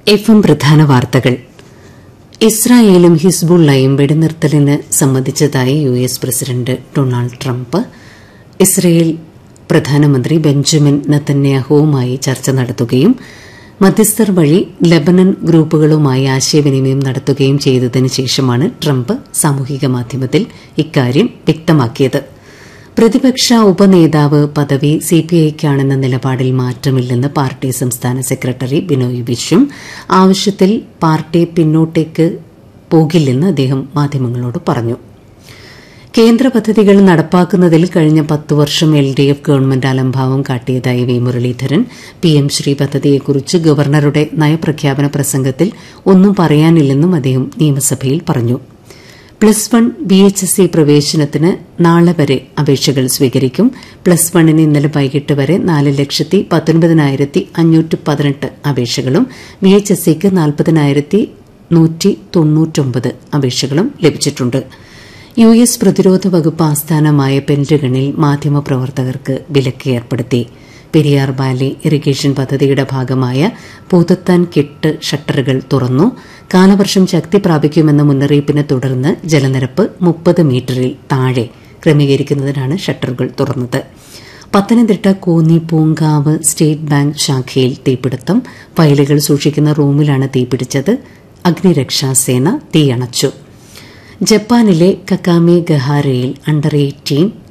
F M പ്രധാന വാർത്തകൾ ഇസ്രായേലും ഹിസ്ബുള്ളയും വെടിനിർത്തലിന് സമ്മതിച്ചതായി U S president Donald Trump Israel പ്രധാനമന്ത്രി ബെഞ്ചമിൻ നത്തന്യാഹുവുമായി ചർച്ച നടത്തുകയും മധ്യസ്ഥർ വഴി ലബനൻ ഗ്രൂപ്പുകളുമായി ആശയവിനിമയം നടത്തുകയും ചെയ്തതിനു ശേഷമാണ് ട്രംപ് സാമൂഹിക മാധ്യമത്തിൽ ഇക്കാര്യം വ്യക്തമാക്കിയത് പ്രതിപക്ഷ ഉപനേതാവ് പദവി സിപിഐക്കാണെന്ന നിലപാടിൽ മാറ്റമില്ലെന്ന് പാർട്ടി സംസ്ഥാന സെക്രട്ടറി ബിനോയ് വിശ്വം ആവശ്യത്തിൽ പാർട്ടി പിന്നോട്ടേക്ക് പോകില്ലെന്ന് അദ്ദേഹം മാധ്യമങ്ങളോട് പറഞ്ഞു കേന്ദ്ര പദ്ധതികൾ നടപ്പാക്കുന്നതിൽ കഴിഞ്ഞ പത്ത് വർഷം എൽ ഡി എഫ് ഗവൺമെന്റ് അലംഭാവം കാട്ടിയതായി V Muraleedharan P M Shri പദ്ധതിയെക്കുറിച്ച് ഗവർണറുടെ നയപ്രഖ്യാപന പ്രസംഗത്തിൽ ഒന്നും പറയാനില്ലെന്നും അദ്ദേഹം നിയമസഭയിൽ പറഞ്ഞു plus one B H S C പ്രവേശനത്തിന് നാളെ വരെ അപേക്ഷകൾ സ്വീകരിക്കും പ്ലസ് വണ്ണിന് ഇന്നലെ വൈകിട്ട് വരെ നാല് ലക്ഷത്തി പത്തൊൻപതിനായിരത്തി അഞ്ഞൂറ്റി പതിനെട്ട് അപേക്ഷകളും ബി എച്ച് എസ് സിക്ക് നാൽപ്പതിനായിരത്തി നൂറ്റി തൊണ്ണൂറ്റൊമ്പത് അപേക്ഷകളും ലഭിച്ചിട്ടുണ്ട് യു എസ് പ്രതിരോധ വകുപ്പ് ആസ്ഥാനമായ പെന്റഗണിൽ മാധ്യമപ്രവർത്തകർക്ക് വിലക്ക് ഏർപ്പെടുത്തി പെരിയാർ വാലി ഇറിഗേഷൻ പദ്ധതിയുടെ ഭാഗമായ പൂതത്താൻ കെട്ട് ഷട്ടറുകൾ തുറന്നു കാലവർഷം ശക്തി പ്രാപിക്കുമെന്ന മുന്നറിയിപ്പിനെ തുടർന്ന് ജലനിരപ്പ് മുപ്പത് മീറ്ററിൽ താഴെ ക്രമീകരിക്കുന്നതിനാണ് ഷട്ടറുകൾ തുറന്നത് പത്തനംതിട്ട കോന്നി പൂങ്കാവ് സ്റ്റേറ്റ് ബാങ്ക് ശാഖയിൽ തീപിടുത്തം ഫയലുകൾ സൂക്ഷിക്കുന്ന റൂമിലാണ് തീപിടിച്ചത് അഗ്നിരക്ഷാസേന തീയണച്ചു ജപ്പാനിലെ കക്കാമെ ഗഹാരയിൽ അണ്ടർ എയ്റ്റീൻ